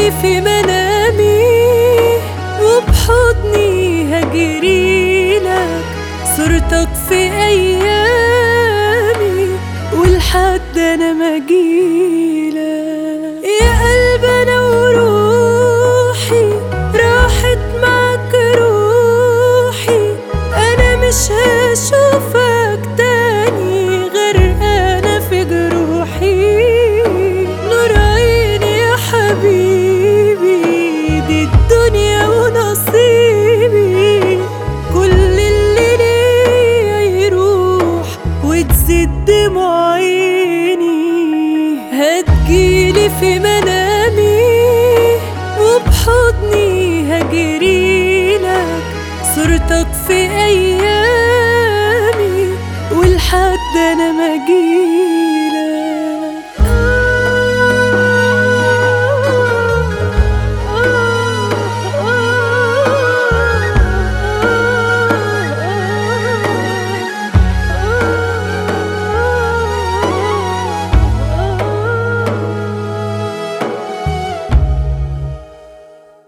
هتجيلي في منامي وبحضني هجريلك صورتك في ايامي ولحد انا ما جيلك يا قلب انا وروحي راحت معك روحي انا مش هشوفك تاني غير انا في جروحي نور عيني يا حبيبي دي الدنيا ونصيبي كل اللي ليا يروح وتزيد دموع عيني هتجيلي في منامي وبحضني هجريلك صورتك في ايامي